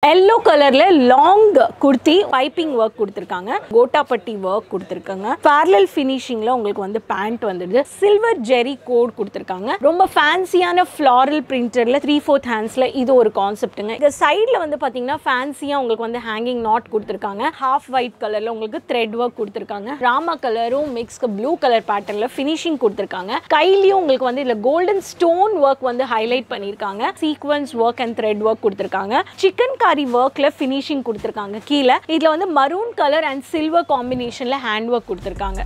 yellow கலர்ல long kurti piping work கொடுத்துருக்காங்க கோட்டாப்பட்டி work கொடுத்துருக்காங்க பேரலல் ஃபினிஷிங்ல உங்களுக்கு வந்து பேண்ட் வந்துடுது சில்வர் ஜெரி கோட் கொடுத்துருக்காங்க ரொம்ப ஃபேன்சியான ஃப்ளாரல் பிரிண்டர்ல த்ரீ ஃபோர்த் ஹேண்ட்ஸ்ல இது ஒரு கான்செப்ட்டுங்க இந்த சைடில் வந்து பார்த்தீங்கன்னா ஃபேன்சியாக உங்களுக்கு வந்து ஹேங்கிங் நாட் கொடுத்துருக்காங்க ஹாஃப் ஒயிட் கலர்ல உங்களுக்கு த்ரெட் ஒர்க் கொடுத்துருக்காங்க ராமா கலரும் மிக்ஸ்க்கு ப்ளூ கலர் பேட்டர்ல ஃபினிஷிங் கொடுத்துருக்காங்க கையிலயும் உங்களுக்கு வந்து இதுல கோல்டன் ஸ்டோன் ஒர்க் வந்து ஹைலைட் பண்ணியிருக்காங்க sequence work and thread work கொடுத்துருக்காங்க சிக்கன் காரி ஒர்க்ல ஃபினிஷிங் கொடுத்துருக்காங்க கீழே இதுல வந்து மரூன் கலர் அண்ட் சில்வர் காம்பினேஷன்ல ஹேண்ட் ஒர்க் கொடுத்துருக்காங்க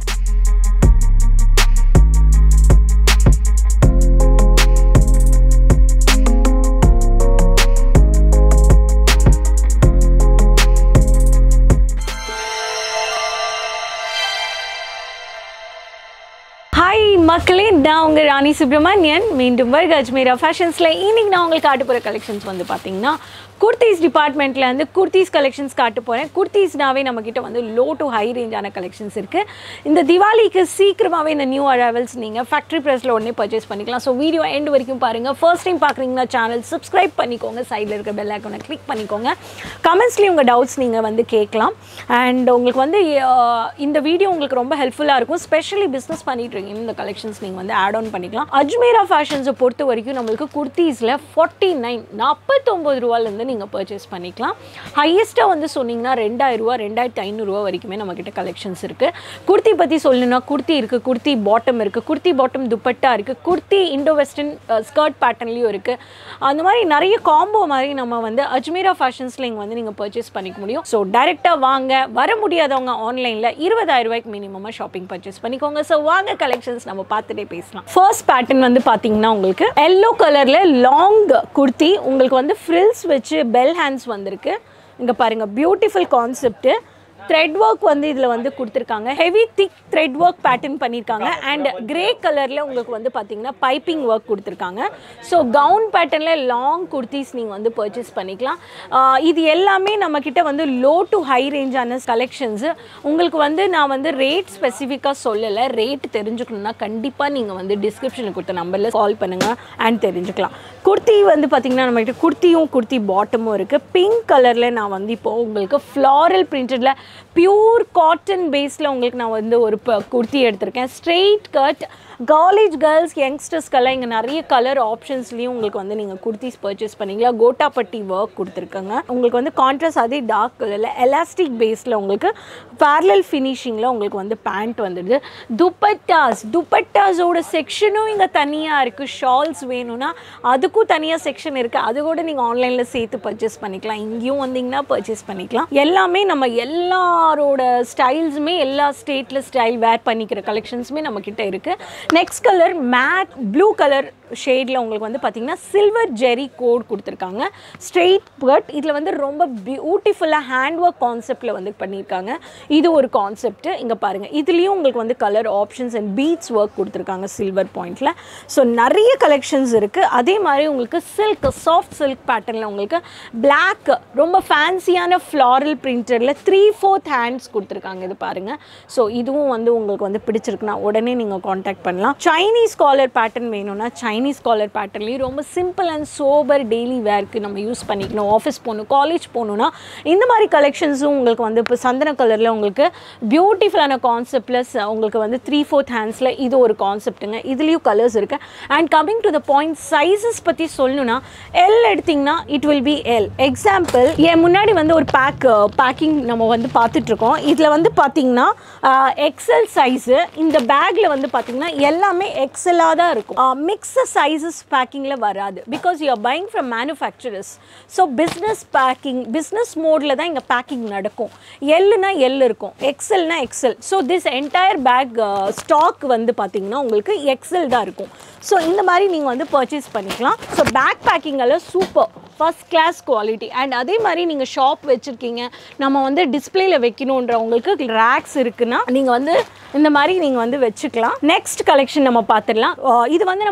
ஹாய் மக்களே நான் உங்கள் ராணி சுப்ரமணியன் மீண்டும் வருக அஜ்மீரா ஃபேஷன்ஸில் இன்னைக்கு நான் உங்களுக்கு காட்ட போகிற கலெக்ஷன்ஸ் வந்து பார்த்தீங்கன்னா குர்த்திஸ் டிபார்ட்மெண்ட்டில் வந்து குர்த்திஸ் கலெக்ஷன்ஸ் காட்ட போகிறேன் குர்த்திஸ்னாவே நம்மக்கிட்ட வந்து லோ டு ஹை ரேஞ்சான கலெக்ஷன்ஸ் இருக்குது இந்த திவாலிக்கு சீக்கிரமாகவே இந்த நியூ அரைவல்ஸ் நீங்கள் ஃபேக்ட்ரி ப்ரைஸில் உடனே பர்ச்சேஸ் பண்ணிக்கலாம் ஸோ வீடியோ எண்ட் வரைக்கும் பாருங்கள் ஃபர்ஸ்ட் டைம் பார்க்குறீங்கன்னா சேனல் சப்ஸ்கிரைப் பண்ணிக்கோங்க சைடில் இருக்க பெல் ஐக்கானை கிளிக் பண்ணிக்கோங்க கமெண்ட்ஸ்லேயும் உங்கள் டவுட்ஸ் நீங்கள் வந்து கேட்கலாம் அண்ட் உங்களுக்கு வந்து அஹ், இந்த வீடியோ உங்களுக்கு ரொம்ப ஹெல்ப்ஃபுல்லாக இருக்கும் ஸ்பெஷலி பிஸ்னஸ் பண்ணிட்டு இருக்கீங்க இந்த கலெக்ஷன்ஸ் நீங்கள் வந்து ஆட் ஆன் பண்ணிக்கலாம் அஜ்மீரா ஃபேஷன்ஸை பொறுத்த வரைக்கும் நம்மளுக்கு குர்த்தீஸில் ஃபார்ட்டி நைன் நாற்பத்தொம்பது ரூபாலேருந்து நீங்கள் பர்ச்சேஸ் பண்ணிக்கலாம் ஹையஸ்ட்டாக வந்து சொன்னீங்கன்னா ரெண்டாயிரம் ரூபா ரெண்டாயிரத்தி ஐநூறுரூவா வரைக்குமே நம்மக்கிட்ட கலெக்ஷன்ஸ் இருக்குது குர்த்தி பற்றி சொல்லணும்னா குர்த்தி இருக்குது குர்த்தி பாட்டம் இருக்குது குர்த்தி பாட்டம் துப்பட்டா இருக்குது குர்த்தி இண்டோ வெஸ்டர்ன் ஸ்கர்ட் பேட்டர்ன்லேயும் இருக்குது அந்த மாதிரி நிறைய காம்போ மாதிரி நம்ம வந்து அஜ்மீரா ஃபேஷன்ஸில் இங்கே வந்து நீங்கள் பர்ச்சேஸ் பண்ணிக்க முடியும் ஸோ டைரெக்டாக வாங்க வர முடியாதவங்க ஆன்லைனில் இருபதாயிரம் ரூபாய்க்கு மினிமமாக ஷாப்பிங் பர்ச்சேஸ் பண்ணிக்கோங்க ஸோ வாங்க கலெக்ஷன்ஸ் நம்ம பார்த்துட்டே பேசலாம் ஃபர்ஸ்ட் பேட்டர்ன் வந்து பார்த்தீங்கன்னா உங்களுக்கு எல்லோ கலரில் லாங் குர்த்தி உங்களுக்கு வந்து ஃப்ரில்ஸ் வச்சு பெல் ஹேண்ட்ஸ் வந்திருக்கு இங்கே பாருங்கள் பியூட்டிஃபுல் கான்செப்ட்டு த்ரெட் ஒர்க் வந்து இதில் வந்து கொடுத்துருக்காங்க heavy thick thread work pattern பண்ணியிருக்காங்க அண்ட் கிரே கலரில் உங்களுக்கு வந்து பார்த்தீங்கன்னா பைப்பிங் ஒர்க் கொடுத்துருக்காங்க ஸோ கவுன் பேட்டர்னில் லாங் குர்த்திஸ் நீங்கள் வந்து பர்ச்சேஸ் பண்ணிக்கலாம் ஆஹ் இது எல்லாமே நம்மக்கிட்ட வந்து லோ டு ஹை ரேஞ்சான கலெக்ஷன்ஸு உங்களுக்கு வந்து நான் வந்து ரேட் ஸ்பெசிஃபிக்காக சொல்லலை ரேட் தெரிஞ்சுக்கணுன்னா கண்டிப்பாக நீங்கள் வந்து டிஸ்கிரிப்ஷனில் கொடுத்த நம்பரில் கால் பண்ணுங்கள் அண்ட் தெரிஞ்சுக்கலாம் குர்த்தி வந்து பார்த்தீங்கன்னா நம்மகிட்ட குர்த்தியும் குர்த்தி பாட்டமும் இருக்குது பிங்க் கலரில் நான் வந்து இப்போ உங்களுக்கு ஃப்ளாரல் பிரிண்டடில் பியூர் காட்டன் பேஸில் உங்களுக்கு நான் வந்து ஒரு ப குர்த்தி எடுத்திருக்கேன் ஸ்ட்ரெயிட் கட் காலேஜ் கேர்ள்ஸ் யங்ஸ்டர்ஸ்க்கெல்லாம் இங்கே நிறைய கலர் ஆப்ஷன்ஸ்லேயும் உங்களுக்கு வந்து நீங்கள் குர்த்திஸ் பர்ச்சேஸ் பண்ணிக்கலாம் கோட்டாப்பட்டி ஒர்க் கொடுத்துருக்காங்க உங்களுக்கு வந்து கான்ட்ராஸ்ட் அதே டார்க் கலரில் எலாஸ்டிக் பேஸில் உங்களுக்கு பேரலல் ஃபினிஷிங்கில் உங்களுக்கு வந்து பேண்ட் வந்துடுது துப்பட்டாஸ் துப்பட்டாஸோட செக்ஷனும் இங்கே தனியாக இருக்குது ஷால்ஸ் வேணும்னா அதுக்கும் தனியாக செக்ஷன் இருக்குது அது கூட நீங்கள் ஆன்லைனில் சேர்த்து பர்ச்சேஸ் பண்ணிக்கலாம் இங்கேயும் வந்தீங்கன்னா பர்ச்சேஸ் பண்ணிக்கலாம் எல்லாமே நம்ம எல்லாரோட ஸ்டைல்ஸுமே எல்லா ஸ்டேட்டில் ஸ்டைல் வேர் பண்ணிக்கிற கலெக்ஷன்ஸுமே நம்மக்கிட்ட இருக்குது next colour matte blue colour ஷேடில் உங்களுக்கு வந்து பார்த்தீங்கன்னா சில்வர் ஜெரி கோட் கொடுத்துருக்காங்க ஸ்ட்ரெயிட் கட் இதில் வந்து ரொம்ப பியூட்டிஃபுல்லாக ஹேண்ட் ஒர்க் கான்செப்டில் வந்து பண்ணியிருக்காங்க இது ஒரு கான்செப்ட் இங்கே பாருங்கள் இதுலேயும் உங்களுக்கு வந்து colour options and beads work கொடுத்துருக்காங்க சில்வர் பாயிண்டில் ஸோ நிறைய கலெக்ஷன்ஸ் இருக்குது அதே மாதிரி உங்களுக்கு சில்க் சாஃப்ட் சில்க் பேட்டர்னில் உங்களுக்கு பிளாக் ரொம்ப ஃபேன்சியான ஃப்ளாரல் பிரிண்டரில் த்ரீ ஃபோர்த் ஹேண்ட்ஸ் கொடுத்துருக்காங்க இது பாருங்கள் ஸோ இதுவும் வந்து உங்களுக்கு வந்து பிடிச்சிருக்குன்னா உடனே நீங்கள் காண்டாக்ட் பண்ணலாம் சைனீஸ் காலர் பேட்டர்ன் வேணும்னா சைனீஸ் காலர் பேட்டர்ன்லேயும் ரொம்ப சிம்பிள் அண்ட் சோபர் டெய்லி வேர்க்கு நம்ம யூஸ் பண்ணிக்கணும் ஆஃபீஸ் போகணும் காலேஜ் போகணுன்னா இந்த மாதிரி கலெக்ஷன்ஸும் உங்களுக்கு வந்து இப்போ சந்தன கலரில் உங்களுக்கு பியூட்டிஃபுல்லான கான்செப்டில் உங்களுக்கு வந்து த்ரீ ஃபோர்த் ஹேண்ட்ஸில் இது ஒரு கான்செப்ட்டுங்க இதுலேயும் கலர்ஸ் இருக்குது and coming to the point sizes பற்றி சொல்லணும்னா எல் எடுத்திங்கன்னா it will be L example என் முன்னாடி வந்து ஒரு பேக் பேக்கிங் நம்ம வந்து பார்த்துட்ருக்கோம் இதில் வந்து பார்த்தீங்கன்னா எக்ஸல் சைஸு இந்த பேக்கில் வந்து பார்த்தீங்கன்னா எல்லாமே எக்ஸலாக தான் இருக்கும் மிக்ஸ் சைஸஸ் பேக்கிங்கில் வராது because you are buying from manufacturers so business packing business மோடில் தான் இங்கே பேக்கிங் நடக்கும் எல்லுனா எல் இருக்கும் எக்ஸல்னா XL so this entire pack stock வந்து பார்த்தீங்கன்னா உங்களுக்கு எக்ஸல் தான் இருக்கும் ஸோ இந்த மாதிரி நீங்கள் வந்து பர்ச்சேஸ் பண்ணிக்கலாம் ஸோ பேக் பேக்கிங் எல்லாம் super first class quality and அதே மாதிரி நீங்கள் ஷாப் வச்சுருக்கீங்க நம்ம வந்து டிஸ்பிளேல வைக்கணுன்றவங்களுக்கு ரேக்ஸ் இருக்குன்னா நீங்கள் வந்து இந்த மாதிரி நீங்கள் வந்து வச்சுக்கலாம் நெக்ஸ்ட் கலெக்ஷன் நம்ம பார்த்துடலாம் அஹ் இது வந்து நம்ம கவுனா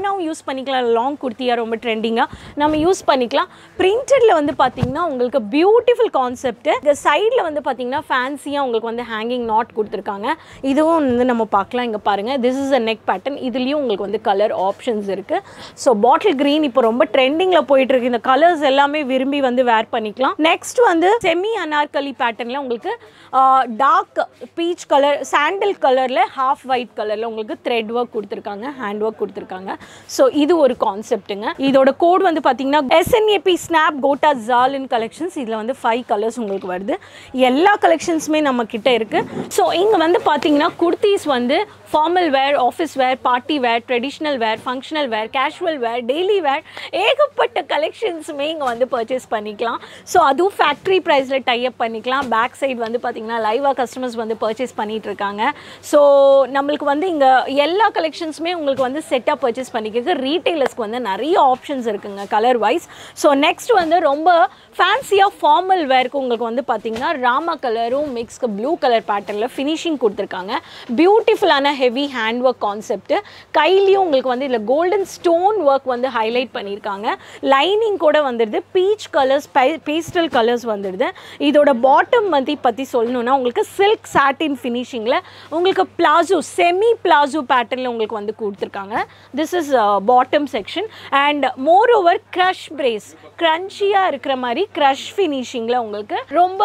காட்டனாகவும் யூஸ் பண்ணிக்கலாம் லாங் குர்த்தியாக ரொம்ப ட்ரெண்டிங்காக நம்ம யூஸ் பண்ணிக்கலாம் பிரிண்டடில் வந்து பார்த்தீங்கன்னா உங்களுக்கு பியூட்டிஃபுல் கான்செப்ட் இந்த சைடில் வந்து பார்த்தீங்கன்னா ஃபேன்சியாக உங்களுக்கு வந்து ஹேங்கிங் நாட் கொடுத்துருக்காங்க இதுவும் வந்து நம்ம பார்க்கலாம் இங்கே பாருங்கள் this is a neck pattern இதுலேயும் உங்களுக்கு வந்து கலர் ஆப்ஷன்ஸ் இருக்குது ஸோ பாட்டில் க்ரீன் இப்போ ரொம்ப ட்ரெண்டிங்கில் போயிட்டு இருக்கு இந்த கலர்ஸ் எல்லாமே விரும்பி வந்து வேர் பண்ணிக்கலாம் நெக்ஸ்ட் வந்து செமி அனார்கலி பேட்டர்னில் உங்களுக்கு டார்க் பீச் கலர் சாண்டில் கலரில் ஹாஃப் ஒயிட் கலரில் உங்களுக்கு த்ரெட் ஒர்க் கொடுத்துருக்காங்க ஹேண்ட் ஒர்க் கொடுத்துருக்காங்க ஸோ இது ஒரு கான்செப்ட்டுங்க இதோட கோட் வந்து பார்த்தீங்கன்னா எஸ்என்ஏபி ஸ்னாப் கோட்டா ஜாலின் கலெக்ஷன்ஸ் இதில் வந்து ஃபைவ் கலர்ஸ் உங்களுக்கு வருது எல்லா கலெக்ஷன்ஸுமே நம்ம கிட்ட இருக்குது ஸோ இங்கே வந்து பார்த்தீங்கன்னா குர்த்திஸ் வந்து formal wear office wear party wear traditional wear functional wear casual wear daily wear ஏகப்பட்ட கலெக்ஷன்ஸுமே இங்கே வந்து பர்ச்சேஸ் பண்ணிக்கலாம் ஸோ அதுவும் ஃபேக்ட்ரி ப்ரைஸில் டைப் பண்ணிக்கலாம் பேக் சைடு வந்து பார்த்திங்கன்னா லைவாக கஸ்டமர்ஸ் வந்து பர்ச்சேஸ் பண்ணிட்டு இருக்காங்க ஸோ நம்மளுக்கு வந்து இங்கே எல்லா கலெக்ஷன்ஸுமே உங்களுக்கு வந்து செட்டாக பர்ச்சேஸ் பண்ணிக்கிறதுக்கு ரீட்டைலர்ஸ்க்கு வந்து நிறைய ஆப்ஷன்ஸ் இருக்குங்க கலர் வைஸ் ஸோ நெக்ஸ்ட் வந்து ரொம்ப ஃபேன்சியாக ஃபார்மல் வேர்க்கு உங்களுக்கு வந்து பார்த்திங்கன்னா ராமா கலரும் மிக்ஸ்க்கு ப்ளூ கலர் பேட்டர்னில் ஃபினிஷிங் கொடுத்துருக்காங்க பியூட்டிஃபுல்லான ஹெவி ஹேண்ட் ஒர்க் கான்செப்ட் கையிலையும் உங்களுக்கு வந்து இதில் கோல்டன் ஸ்டோன் ஒர்க் வந்து ஹைலைட் பண்ணியிருக்காங்க லைனிங் கூட வந்துடுது பீச் கலர்ஸ் பேஸ்டல் கலர்ஸ் வந்துடுது இதோட பாட்டம் வந்து பற்றி சொல்லணும்னா உங்களுக்கு சில்க் சாட்டின் ஃபினிஷிங்கில் உங்களுக்கு பிளாசோ செமி பிளாசோ பேட்டர்னில் உங்களுக்கு வந்து கொடுத்துருக்காங்க this is bottom section and moreover crush பிரேஸ் க்ரன்ச்சியாக இருக்கிற மாதிரி க்ரஷ் ஃபினிஷிங்கில் உங்களுக்கு ரொம்ப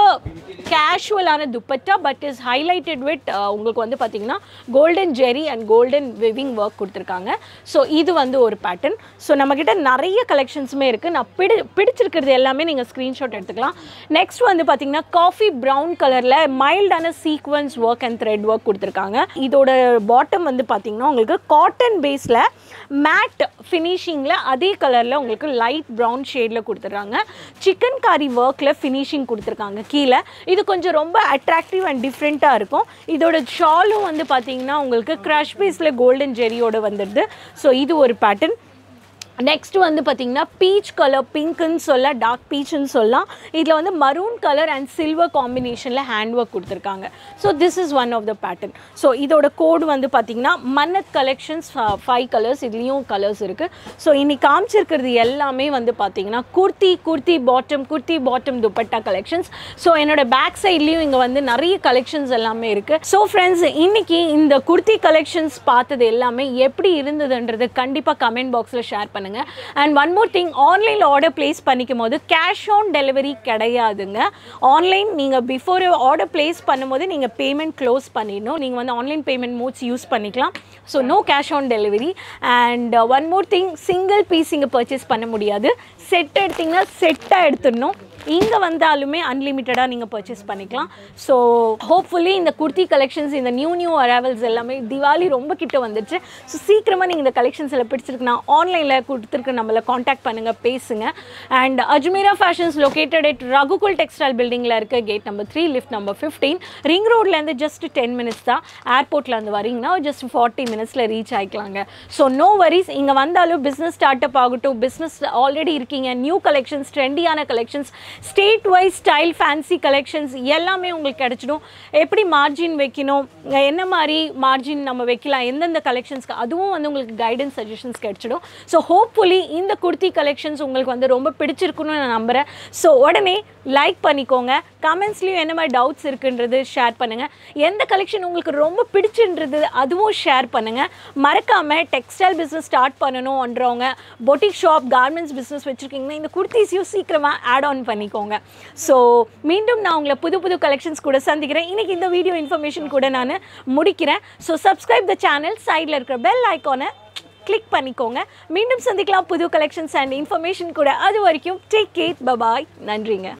கேஷுவலான dupatta but is highlighted with உங்களுக்கு வந்து பார்த்தீங்கன்னா golden zari and golden weaving work கொடுத்துருக்காங்க ஸோ இது வந்து ஒரு பேட்டர்ன் ஸோ நம்மக்கிட்ட நிறைய கலெக்ஷன்ஸுமே இருக்குது நான் பிடி பிடிச்சிருக்கிறது எல்லாமே நீங்கள் ஸ்க்ரீன்ஷாட் எடுத்துக்கலாம் நெக்ஸ்ட் வந்து பார்த்தீங்கன்னா காஃபி ப்ரௌன் கலரில் மைல்டான sequins work and thread work கொடுத்துருக்காங்க இதோட பாட்டம் வந்து பார்த்தீங்கன்னா உங்களுக்கு காட்டன் பேஸில் மேட் ஃபினிஷிங்கில் அதே கலரில் உங்களுக்கு லைட் ப்ரௌன் ஷேடில் கொடுத்துட்றாங்க சிக்கன் காரி ஒர்க்கில் ஃபினிஷிங் கொடுத்துருக்காங்க கீழே இது கொஞ்சம் ரொம்ப அட்ராக்டிவ் அண்ட் டிஃப்ரெண்ட்டாக இருக்கும் இதோட ஷாலும் வந்து பார்த்தீங்கன்னா உங்களுக்கு க்ரஷ் பீஸில் கோல்டன் ஜெரியோட வந்துடுது ஸோ இது ஒரு பேட்டர்ன் நெக்ஸ்ட் வந்து பார்த்தீங்கன்னா பீச் கலர் பிங்க்குன்னு சொல்ல டார்க் பீச்சுன்னு சொல்லலாம் இதில் வந்து மரூன் கலர் அண்ட் சில்வர் காம்பினேஷனில் ஹேண்ட் ஒர்க் கொடுத்துருக்காங்க so this is one of the pattern so இதோட கோடு வந்து பார்த்தீங்கன்னா மன்னத் கலெக்ஷன்ஸ் ஃபைவ் கலர்ஸ் இதுலேயும் கலர்ஸ் இருக்குது ஸோ இன்னைக்கு காமிச்சிருக்கிறது எல்லாமே வந்து பார்த்தீங்கன்னா kurti kurti bottom kurti bottom dupatta collections so என்னோட பேக் சைட்லேயும் இங்கே வந்து நிறைய கலெக்ஷன்ஸ் எல்லாமே இருக்குது ஸோ ஃப்ரெண்ட்ஸ் இன்னைக்கு இந்த குர்த்தி கலெக்ஷன்ஸ் பார்த்தது எல்லாமே எப்படி இருந்ததுன்றது கண்டிப்பாக கமெண்ட் பாக்ஸில் ஷேர் பண்ணுங்க அண்ட் ஒன் மோர் திங் ஆன்லைனில் ஆர்டர் ப்ளேஸ் பண்ணிக்கும் போது கேஷ் ஆன் டெலிவரி கிடையாதுங்க ஆன்லைன் நீங்கள் பிஃபோர் ஆர்டர் ப்ளேஸ் பண்ணும்போது நீங்கள் பேமெண்ட் க்ளோஸ் பண்ணிடணும் நீங்கள் வந்து ஆன்லைன் பேமெண்ட் மோட்ஸ் யூஸ் பண்ணிக்கலாம் so no cash on delivery and one more thing single piece இங்கே பர்ச்சேஸ் பண்ண முடியாது செட் எடுத்திங்கன்னா செட்டாக எடுத்துடணும் இங்கே வந்தாலுமே அன்லிமிட்டடாக நீங்கள் பர்ச்சேஸ் பண்ணிக்கலாம் ஸோ ஹோப்ஃபுல்லி இந்த குர்த்தி கலெக்ஷன்ஸ் இந்த நியூ நியூ அரைவல்ஸ் எல்லாமே திவாலி ரொம்ப கிட்ட வந்துருச்சு ஸோ சீக்கிரமாக நீங்கள் இந்த கலெக்ஷன்ஸ் எல்லாம் பிடிச்சிருக்குன்னா ஆன்லைனில் கொடுத்துருக்கு நம்மளை காண்டாக்ட் பண்ணுங்கள் பேசுங்க and Ajmera fashions located at Raghukul textile பில்டிங்கில் இருக்க gate number three lift number fifteen ring ரோட்லேருந்து ஜஸ்ட் டென் மினிட்ஸ் தான் ஏர்போர்ட்டில் வந்து வரீங்கன்னா ஜஸ்ட் ஃபார்ட்டி மினிட்ஸில் ரீச் ஆகிக்கலாங்க ஸோ நோ வரிஸ் இங்கே வந்தாலும் பிஸ்னஸ் ஸ்டார்ட் அப் ஆகட்டும் பிஸ்னஸ் ஆல்ரெடி இருக்கீங்க நியூ கலெக்ஷன்ஸ் ட்ரெண்டியான collections state wise style fancy collections எல்லாமே உங்களுக்கு கிடைச்சிடும் எப்படி மார்ஜின் வைக்கணும் என்ன மாதிரி மார்ஜின் நம்ம வைக்கலாம் எந்தெந்த கலெக்ஷன்ஸ்க்கு அதுவும் வந்து உங்களுக்கு கைடன்ஸ் சஜஷன்ஸ் கிடைச்சிடும் ஸோ ஹோப்ஃபுல்லி இந்த குர்த்தி கலெக்ஷன்ஸ் உங்களுக்கு வந்து ரொம்ப பிடிச்சிருக்குன்னு நான் நம்புகிறேன் ஸோ உடனே லைக் பண்ணிக்கோங்க கமெண்ட்ஸ்லேயும் என்ன மாதிரி டவுட்ஸ் இருக்குன்றது ஷேர் பண்ணுங்கள் எந்த கலெக்ஷன் உங்களுக்கு ரொம்ப பிடிச்சின்றது அதுவும் ஷேர் பண்ணுங்கள் மறக்காமல் டெக்ஸ்டைல் பிஸ்னஸ் ஸ்டார்ட் பண்ணணும்ன்றவங்க பொட்டிக் ஷாப் கார்மெண்ட்ஸ் பிஸ்னஸ் வச்சுருக்கீங்கன்னா இந்த குர்த்திஸையும் சீக்கிரமாக ஆட் ஆன் பண்ணிக்கோங்க ஸோ மீண்டும் நான் உங்களை புது புது கலெக்ஷன்ஸ் கூட சந்திக்கிறேன் இன்றைக்கி இந்த வீடியோ இன்ஃபர்மேஷன் கூட நான் முடிக்கிறேன் ஸோ சப்ஸ்கிரைப் த சேனல் சைடில் இருக்கிற பெல் ஐக்கானை கிளிக் பண்ணிக்கோங்க மீண்டும் சந்திக்கலாம் புது கலெக்ஷன்ஸ் அண்ட் இன்ஃபர்மேஷன் கூட அது வரைக்கும் டேக் கேட் பபாய் நன்றிங்க